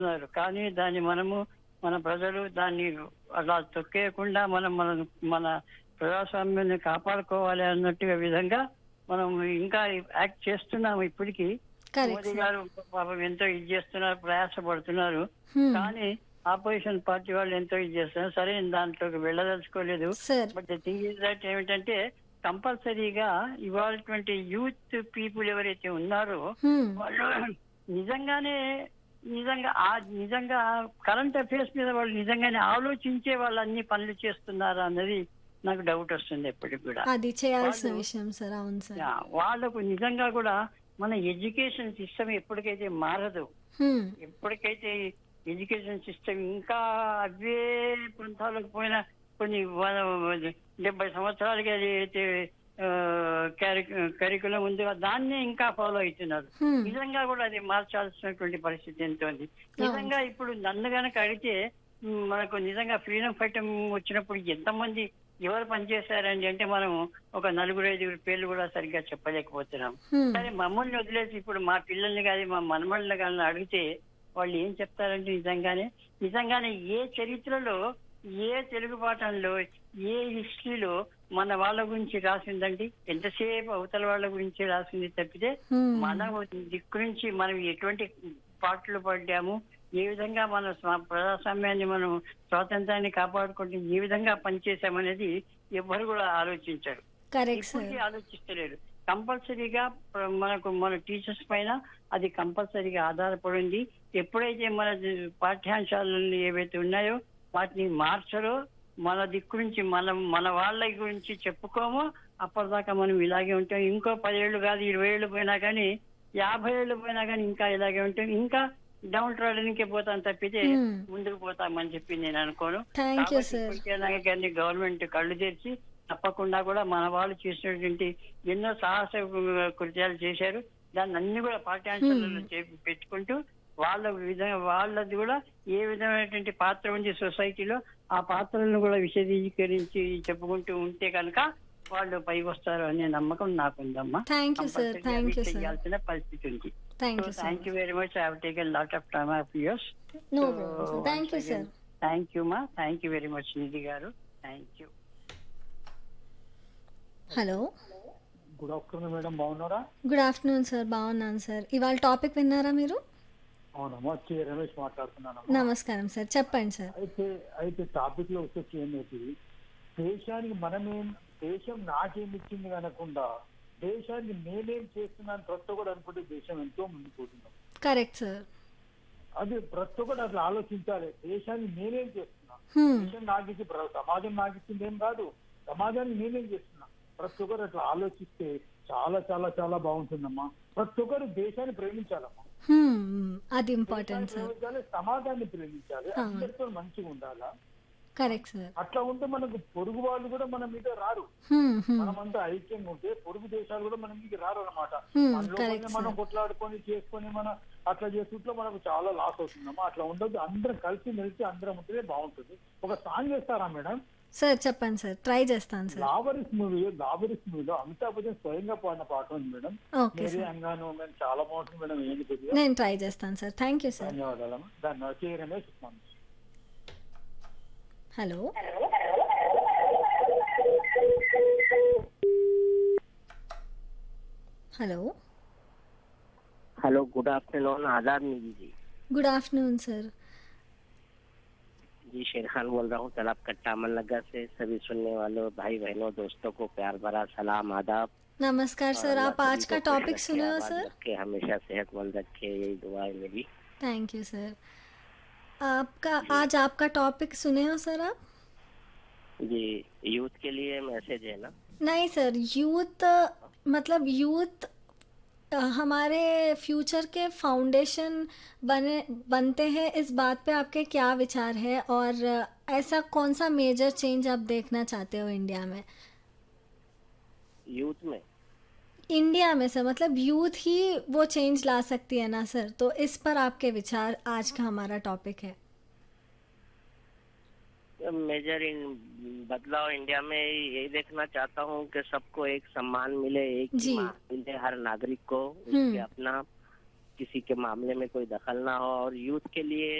ఉన్నారు కానీ దాన్ని మనము మన ప్రజలు దాన్ని అలా తొక్కేయకుండా మనం మన మన ప్రజాస్వామ్యాన్ని కాపాడుకోవాలి అన్నట్టుగా విధంగా మనం ఇంకా యాక్ట్ చేస్తున్నాము ఇప్పటికీ కరెక్ట్ మోదీ సార్ గారు పాపం ఎంతో ఇది చేస్తున్నారు ప్రయాసపడుతున్నారు హ్మ్. కానీ ఆపోజిషన్ పార్టీ వాళ్ళు ఎంతో ఇది చేస్తున్నారు సరే నేను దాంట్లోకి వెళ్ళదలుచుకోలేదు sir but the thing is that ఏమిటంటే కంపల్సరీగా ఇవాళ యూత్ పీపుల్ ఎవరైతే ఉన్నారో హ్మ్. వాళ్ళు నిజంగానే నిజంగా ఆ నిజంగా కరెంట్ అఫైర్స్ మీద వాళ్ళు నిజంగానే ఆలోచించే వాళ్ళు అన్ని పనులు చేస్తున్నారా అన్నది నాకు డౌట్ వస్తుంది ఎప్పటికి కూడా అది చేయాల్సిన వాళ్ళు- విషయం సార్ అవును సార్ యా, వాళ్ళకు నిజంగా కూడా మన ఎడ్యుకేషన్ సిస్టమ్ ఎప్పటికైతే మారదు హ్మ్. ఎప్పటికైతే ఎడ్యుకేషన్ సిస్టమ్ ఇంకా అవే ప్రాంతాలకు పోయిన కొన్ని వ- డెబ్బై సంవత్సరాలకి అది అయితే కరికులం ఉంది దాన్నే ఇంకా ఫాలో అవుతున్నారు హ్మ్. నిజంగా కూడా అది మార్చాల్సినటువంటి పరిస్థితి ఎంతో ఉంది నిజంగా ఇప్పుడు నన్ను గనక అడిగితే మ్, మనకు నిజంగా ఫ్రీడమ్ ఫైటర్ వచ్చినప్పుడు ఎంతమంది ఎవరు పనిచేశారండి అంటే మనం ఒక నలుగురు ఐదుగురు పేర్లు కూడా సరిగ్గా చెప్పలేకపోతున్నాం హ్మ్. సరే మమ్మల్ని వదిలేసి ఇప్పుడు మా పిల్లల్ని కానీ మా మనమల్ని కానీ అడిగితే వాళ్ళు ఏం చెప్తారంటే నిజంగానే నిజంగానే ఏ చరిత్రలో ఏ తెలుగు పాఠంలో ఏ హిస్టరీలో మన వాళ్ళ గురించి రాసిందండి ఎంతసేపు అవతల వాళ్ళ గురించి రాసింది తప్పితే హ్మ్. మన దిక్కు నుంచి మనం ఎటువంటి పాటలు పడ్డాము ఏ విధంగా మన స్వ- ప్రజాస్వామ్యాన్ని మనం స్వాతంత్రాన్ని కాపాడుకుంటూ ఏ విధంగా పనిచేసామనేది ఎవ్వరు కూడా ఆలోచించారు కరెక్ట్ సార్ ఇప్పటికీ ఆలోచిస్తలేరు కంపల్సరీగా ప్ర- మనకు మన టీచర్స్ పైన అది కంపల్సరీగా ఆధారపడింది ఎప్పుడైతే మన పాఠ్యాంశాలను ఏవైతే ఉన్నాయో వాటిని మార్చరో మన దిక్కు నుంచి మనం మన వాళ్ళ గురించి చెప్పుకోమో అప్పటిదాకా మనం ఇలాగే ఉంటాం ఇంకో పదేళ్ళు కాదు ఇరవై ఏళ్ళు పోయినా కానీ యాభై ఏళ్ళు పోయినా కానీ ఇంకా ఇలాగే ఉంటాం ఇంకా డౌన్ ట్రాడనికే పోతాం తప్పితే Hmm. ముందుకు పోతామని చెప్పి నేను అనుకోను థ్యాంక్ యూ కాబట్టి సార్ ఇప్పటికైనా కానీ గవర్నమెంట్ కళ్ళు తెరిచి తప్పకుండా కూడా మన వాళ్ళు చేసినటువంటి ఎన్నో సాహస కృత్యాలు చేశారు దాన్ని అన్ని కూడా పాఠ్యాంశాలలో చేపి పెట్టుకుంటూ వాళ్ళ విధంగా వాళ్ళది కూడా ఏ విధమైనటువంటి పాత్ర ఉంది సొసైటీలో ఆ పాత్రలను కూడా విశదీకరించి చెప్పుకుంటూ ఉంటే కనుక వాళ్ళు పైకి వస్తారు అనే నమ్మకం నాకుందమ్మా thank you sir Compulsory thank you అవి సార్ చేయాల్సిన పరిస్థితి ఉంది thank you sir thank you very much I have taken lot of time of yours no problem thank you sir thank you మా thank you very much Nidhi garu thank you hello good afternoon madam బాగున్నారా good afternoon sir బాగున్నాను sir ఇవాళ topic విన్నారా మీరు అవునమ్మా కే రమేష్ మాట్లాడుతున్నాను నమస్కారం sir చెప్పండి సార్ అయితే అయితే టాపిక్ లో వచ్చేసి ఏంటి దేశానికి మనమేం దేశం నాకేం ఇచ్చింది అనకుండా దేశానికి నేనేం చేస్తున్నాను ప్రతి ఒక్కటి అనుకుంటే దేశం ఎంతో ముందుకు పోతున్నాం కరెక్ట్ సార్ అది ప్రతి ఒక్కటి అట్లా ఆలోచించాలి దేశానికి నేనేం చేస్తున్నా హ్మ్. దేశం నాకు ఇచ్చి ప్ర- సమాజం నాకు ఇచ్చింది ఏం కాదు సమాజాన్ని నేనేం చేస్తున్నా ప్రతి ఒక్కరు అట్లా ఆలోచిస్తే చాలా చాలా చాలా బాగుంటుందమ్మా ప్రతి ఒక్కరు దేశాన్ని ప్రేమించాలమ్మా హ్మ్. అది ఇంపార్టెంట్ దేశాన్ని సార్ ప్రేమించాలి సమాజాన్ని ప్రేమించాలి అవును. అందరితో మంచిగా ఉండాలా కరెక్ట్ సార్ అట్లా ఉంటే మనకు పొరుగు వాళ్ళు కూడా మన మీద రారు హ్మ్. హ్మ్. మనమంతా ఐక్యంగా ఉంటే పొరుగు దేశాలు కూడా మన మీద రారు అనమాట Hmm, మనలో correct, మనమే మనం sir. కొట్లాడుకొని చేసుకొని మనం అట్లా చేసుకుంటే మనకు చాలా లాస్ అవుతుందమ్మా అట్లా ఉండదు అందరం కలిసి మెలిసి అందరం ఉంటేనే బాగుంటుంది ఒక సాంగ్ వేస్తారా మేడం సార్ చెప్పండి సార్ ట్రై చేస్తాను సార్ లావరిస్ మూవీ లావరిస్ మూవీలో అమితాబ్ బచ్చన్ స్వయంగా పాడిన పాట ఉంది మేడం ఓకే మేరీ సార్ అంగాను మేము చాలా బాగుంటుంది మేడం ఏంటి కొద్దిగా నేను ట్రై చేస్తాను సార్ థ్యాంక్ యూ సార్ ధన్యవాదాలమ్మా ధన్యవాదాలు కే రమేష్ ఇస్తాను hello hello hello good afternoon आदाब Nidhi ji good afternoon sir ji Sher Khan बोल रहा हूँ तालाब कट्टा अमन नगर से सभी सुनने वालों भाई बहनों दोस्तों को प्यार भरा सलाम आदाब नमस्कार सर और आप अल्लाह आज सभी का को खुश टॉपिक रखे, सुने हो आबाद सर रखे हमेशा सेहतमंद रखे यही दुआ है मेरी थैंक यू सर आपका आज आपका टॉपिक सुने हो सर आप जी यूथ के लिए मैसेज है ना नहीं सर यूथ मतलब यूथ अ, हमारे फ्यूचर के फाउंडेशन बने बनते हैं इस बात पे आपके क्या विचार है और अ, ऐसा कौन सा मेजर चेंज आप देखना चाहते हो इंडिया में यूथ में इंडिया में सर मतलब यूथ ही वो चेंज ला सकती है ना सर तो इस पर आपके विचार आज का हमारा टॉपिक है मेजर इन बदलाव इंडिया में यही देखना चाहता हूँ कि सबको एक सम्मान मिले एक ही जी। मान मिले हर नागरिक को हम्म। उसके अपना किसी के मामले में कोई दखल ना हो और यूथ के लिए